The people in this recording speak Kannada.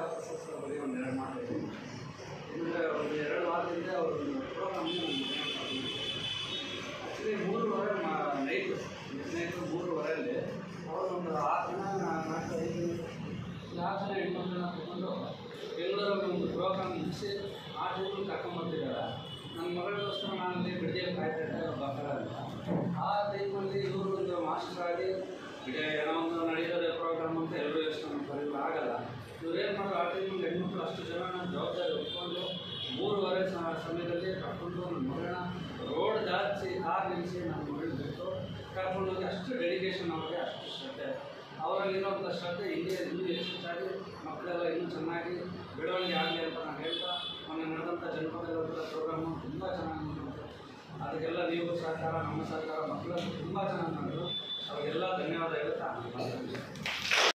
ಪ್ರಶಸ್ತಿಗಳ ಬಗ್ಗೆ ಒಂದು ಎರಡು ಮಾತಾಡ್ತೀನಿ ಅಂದರೆ ಒಂದು ಎರಡು ವಾರದಿಂದ ಅವರು ಪ್ರೋಗ್ರಾಮ್ನ ಆ್ಯಕ್ಚುಲಿ ಮೂರುವರೆ ನೈಟ್ ನೈಟ್ ಮೂರುವರೆಯಲ್ಲಿ ಅವರು ಒಂದು ಆರು ಜನ ನಾಲ್ಕು ಐದು ನಾಲ್ಕು ಜನ ಎಂಟು ಜನ ತಗೊಂಡು ಬೆಂಗಳೂರಲ್ಲಿ ಒಂದು ಪ್ರೋಗ್ರಾಮ್ ಮುಗಿಸಿ ಆ ಟೈಮಲ್ಲಿ ಕರ್ಕೊಂಬರ್ತಿದ್ದಾರೆ ನನ್ನ ಮಗಳಿಗೋಸ್ಕರ ನಾನು ಅಲ್ಲಿ ಬಿಡದಿಯಲ್ಲಿ ಕಾಯ್ತಾ ಇದ್ದೆ ಅವ್ರು ಬರ್ತಾರೆ ಅಂತ ಆ ಟೈಮಲ್ಲಿ ಇವರು ಒಂದು ಮಾಸ್ಟರ್ ಆಗಿ ಈಗ ಏನೋ ಒಂದು ನಡೀತದೆ ಪ್ರೋಗ್ರಾಮ್ ಅಂತ ಎಲ್ಲರೂ ಯೋಚನೆ ಮಾಡ್ತಾರೆ ಇವ್ರು ಆಗಲ್ಲ ಇವ್ರು ಏನು ಮಾಡೋದು ಆ ಟೈಮಲ್ಲಿ ಹೆಣ್ಮಕ್ಳು ಅಷ್ಟು ಜನ ನಾನು ಜವಾಬ್ದಾರಿ ಒಪ್ಕೊಂಡು ಮೂರುವರೆ ಸ- ಸಮಯದಲ್ಲಿ ಕರ್ಕೊಂಡು ನನ್ನ ಮಗಳನ್ನ ರೋಡ್ ದಾಟಿಸಿ ಕಾರ್ ನಿಲ್ಲಿಸಿ ನನ್ನ ಮಗಳನ್ನ ಬಿಟ್ಟು ಕರ್ಕೊಂಡು ಹೋಗಿ ಅಷ್ಟು ಡೆಡಿಕೇಶನ್ ಅವ್ರಿಗೆ ಅಷ್ಟು ಶ್ರದ್ಧೆ ಅವರಲ್ಲಿರುವಂಥ ಶ್ರದ್ಧೆ ಹಿಂಗೆ ಇನ್ನೂ ಹೆಚ್ಚಾಗಿ ಮಕ್ಕಳೆಲ್ಲ ಇನ್ನೂ ಚೆನ್ನಾಗಿ ಬೆಳವಣಿಗೆ ಆಗಲಿ ಅಂತ ನಾನು ಹೇಳ್ತಾ ಮೊನ್ನೆ ನಡೆದಂಥ ಜನಪದ ಪ್ರೋಗ್ರಾಮು ತುಂಬ ಚೆನ್ನಾಗಿ ನಡೆದಿತ್ತು ಅದಕ್ಕೆಲ್ಲ ನೀವು ಸಹಕಾರ ನಮ್ಮ ಸಹಕಾರ ಮಕ್ಕಳು ತುಂಬ ಚೆನ್ನಾಗಿ ಮಾಡಿದ್ರು ಅವರಿಗೆಲ್ಲ ಧನ್ಯವಾದ ಹೇಳ್ತಾ ನಾನು ಮಾತಾಡ್ತೀನಿ